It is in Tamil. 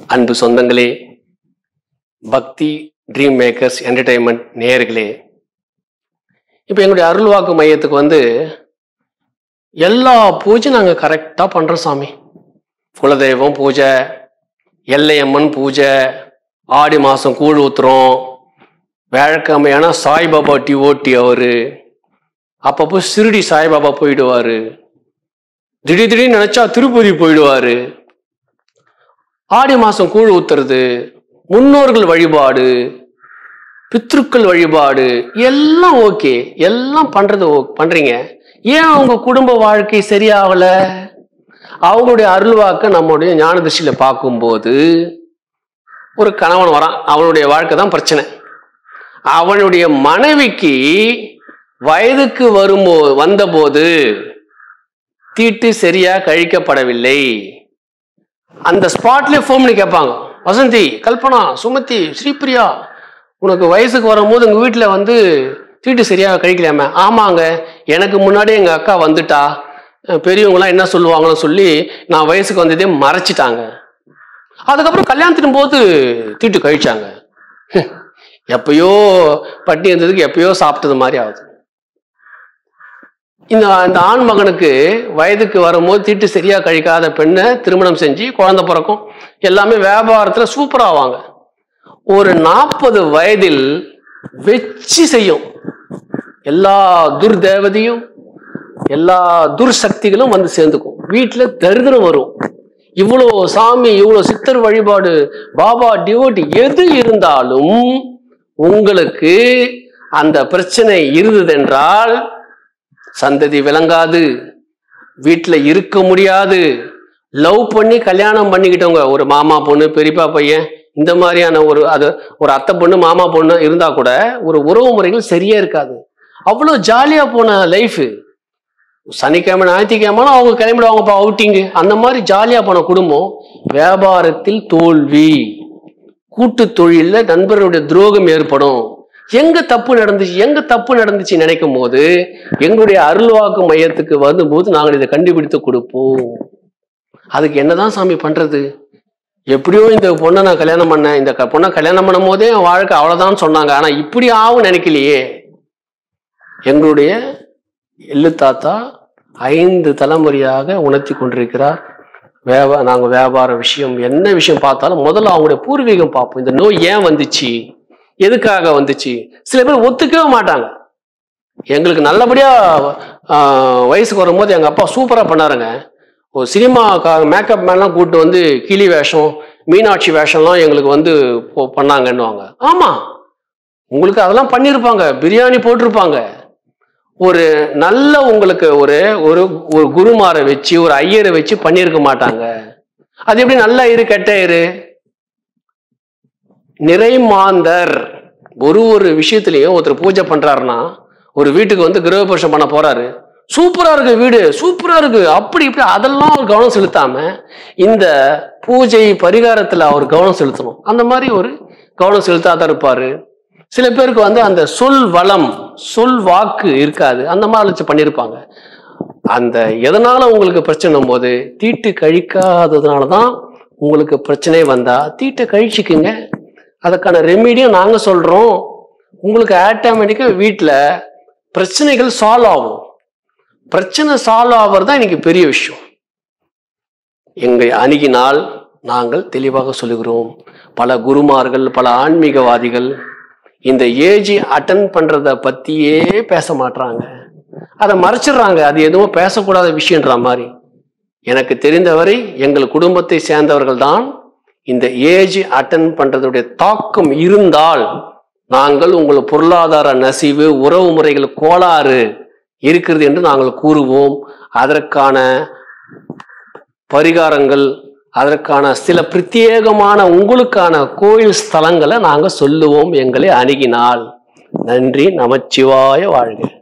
அன்பு சொந்தங்களே பக்தி ட்ரீம் மேக்கர்ஸ் என்டர்டைன்மெண்ட் நேயர்களே இப்போ எங்களுடைய அருள்வாக்கு மையத்துக்கு வந்து எல்லா பூஜை நாங்கள் கரெக்டாக பண்ணுறோம் சாமி குலதெய்வம் பூஜை எல்லையம்மன் பூஜை ஆடி மாதம் கூழ் ஊத்துறோம் வேழக்கிழமையான சாய்பாபா டிஓடி அவரு அப்பப்போ சிறுடி சாய்பாபா போயிடுவாரு திடீர் திடீர்னு நினைச்சா திருப்பதி போயிடுவாரு ஆடி மாசம் கூழ் ஊத்துறது முன்னோர்கள் வழிபாடு பித்ருக்கள் வழிபாடு எல்லாம் ஓகே எல்லாம் பண்றது ஓ- பண்றீங்க ஏன் அவங்க குடும்ப வாழ்க்கை சரியாகல அவங்களுடைய அருள்வாக்க நம்முடைய ஞான திருஷ்டியில பார்க்கும்போது ஒரு கணவன் வரான் அவனுடைய வாழ்க்கை தான் பிரச்சனை அவனுடைய மனைவிக்கு வயதுக்கு வரும்போ வந்தபோது தீட்டு சரியா கழிக்கப்படவில்லை அந்த ஸ்பாட்லயே ஃபோன் பண்ணி கேட்பாங்க வசந்தி கல்பனா சுமதி ஸ்ரீபிரியா உனக்கு வயசுக்கு வரும்போது உங்க வீட்டுல வந்து தீட்டு சரியா கழிக்கலாமே ஆமாங்க எனக்கு முன்னாடி எங்க அக்கா வந்துட்டா அஹ் பெரியவங்களாம் என்ன சொல்லுவாங்கன்னு சொல்லி நான் வயசுக்கு வந்ததே மறைச்சிட்டாங்க அதுக்கப்புறம் கல்யாணத்தின் போது தீட்டு கழிச்சாங்க ஹம், எப்பயோ பட்டி இருந்ததுக்கு எப்பயோ சாப்பிட்டது மாதிரி ஆகுது இந்த இந்த ஆண் மகனுக்கு வயதுக்கு வரும்போது தீட்டு சரியா கழிக்காத பெண்ணை திருமணம் செஞ்சு குழந்தை பிறக்கும் எல்லாமே வியாபாரத்துல சூப்பரா ஆவாங்க ஒரு நாற்பது வயதில் வெச்சி செய்யும் எல்லா துர்தேவதையும் எல்லா துர்சக்திகளும் வந்து சேர்ந்துக்கும் வீட்டுல தரித்திரம் வரும் இவ்வளோ சாமி இவ்வளோ சித்தர் வழிபாடு பாபா டிவோட்டி எது இருந்தாலும் உங்களுக்கு அந்த பிரச்சனை இருந்ததென்றால் சந்ததி விளங்காது வீட்டுல இருக்க முடியாது லவ் பண்ணி கல்யாணம் பண்ணிக்கிட்டவங்க ஒரு மாமா பொண்ணு பெரியப்பா பையன் இந்த மாதிரியான ஒரு அது ஒரு அத்தை பொண்ணு மாமா பொண்ணு இருந்தா கூட ஒரு உறவு முறைகள் சரியா இருக்காது அவ்வளோ ஜாலியா போன லைஃப் சனிக்கிழமை ஞாயிற்றுக்கிழமை அவங்க கிளம்பிடுவாங்கப்பா அவுட்டிங்கு அந்த மாதிரி ஜாலியா போன குடும்பம் வியாபாரத்தில் தோல்வி கூட்டு தொழில்ல நண்பர்களுடைய துரோகம் ஏற்படும் எங்க தப்பு நடந்துச்சு எங்க தப்பு நடந்துச்சு நினைக்கும் போது எங்களுடைய அருள்வாக்கு மையத்துக்கு வரும்போது நாங்கள் இதை கண்டுபிடித்து கொடுப்போம் அதுக்கு என்னதான் சாமி பண்றது எப்படியோ இந்த பொண்ணை நான் கல்யாணம் பண்ணேன் இந்த க- பொண்ணை கல்யாணம் பண்ணும் போதே என் வாழ்க்கை அவ்வளவுதான் சொன்னாங்க ஆனா இப்படி ஆகும் நினைக்கலையே எங்களுடைய எள்ளு தாத்தா ஐந்து தலைமுறையாக உணர்த்தி கொண்டிருக்கிறார் வியாபா நாங்க வியாபார விஷயம் என்ன விஷயம் பார்த்தாலும் முதல்ல அவங்களுடைய பூர்வீகம் பார்ப்போம் இந்த நோய் ஏன் வந்துச்சு எதுக்காக வந்துச்சு சில பேர் ஒத்துக்கவே மாட்டாங்க எங்களுக்கு நல்லபடியா ஆஹ், வயசுக்கு வரும்போது எங்க அப்பா சூப்பரா பண்ணாருங்க ஒரு சினிமா மேக்கப் மேன்லாம் கூட்டு வந்து கிளி வேஷம் மீனாட்சி வேஷம்லாம் எங்களுக்கு வந்து போ- பண்ணாங்கன்னுவாங்க ஆமா உங்களுக்கு அதெல்லாம் பண்ணியிருப்பாங்க பிரியாணி போட்டிருப்பாங்க ஒரு நல்ல உங்களுக்கு ஒரு ஒரு ஒரு குருமாரை வச்சு ஒரு ஐயரை வச்சு பண்ணியிருக்க மாட்டாங்க அது எப்படி நல்ல இரு கெட்ட இரு நிறைமாந்தர் ஒரு ஒரு விஷயத்திலையும் ஒருத்தர் பூஜை பண்றாருன்னா ஒரு வீட்டுக்கு வந்து கிரகபிரவேசம் பண்ண போறாரு சூப்பரா இருக்கு வீடு சூப்பரா இருக்கு அப்படி இப்படி அதெல்லாம் அவர் கவனம் செலுத்தாம இந்த பூஜை பரிகாரத்துல அவர் கவனம் செலுத்தணும் அந்த மாதிரி ஒரு கவனம் செலுத்தாத இருப்பாரு சில பேருக்கு வந்து அந்த சொல் வளம் சொல் வாக்கு இருக்காது அந்த மாதிரி வச்சு பண்ணியிருப்பாங்க அந்த எதனால உங்களுக்கு பிரச்சனை போது தீட்டு கழிக்காததுனால தான் உங்களுக்கு பிரச்சனை வந்தா தீட்டை கழிச்சுக்குங்க அதுக்கான ரெமிடியும் நாங்க சொல்றோம் உங்களுக்கு ஆட்டோமேட்டிக்கா வீட்டில் பிரச்சனைகள் சால்வ் ஆகும் பிரச்சனை சால்வ் ஆகிறது தான் இன்னைக்கு பெரிய விஷயம் எங்க அணுகினால் நாங்கள் தெளிவாக சொல்லுகிறோம் பல குருமார்கள் பல ஆன்மீகவாதிகள் இந்த ஏஜ் அட்டன் பண்றத பத்தியே பேச மாட்றாங்க அதை மறைச்சிடுறாங்க அது எதுவும் பேசக்கூடாத விஷயன்ற மாதிரி எனக்கு தெரிந்தவரை எங்கள் குடும்பத்தை சேர்ந்தவர்கள் தான் இந்த ஏஜ் அட்டன் பண்றதுடைய தாக்கம் இருந்தால் நாங்கள் உங்கள் பொருளாதார நசிவு உறவு முறைகள் கோளாறு இருக்கிறது என்று நாங்கள் கூறுவோம் அதற்கான பரிகாரங்கள் அதற்கான சில பிரத்யேகமான உங்களுக்கான கோயில் ஸ்தலங்களை நாங்கள் சொல்லுவோம் எங்களை அணுகினால் நன்றி நமச்சிவாய வாழ்க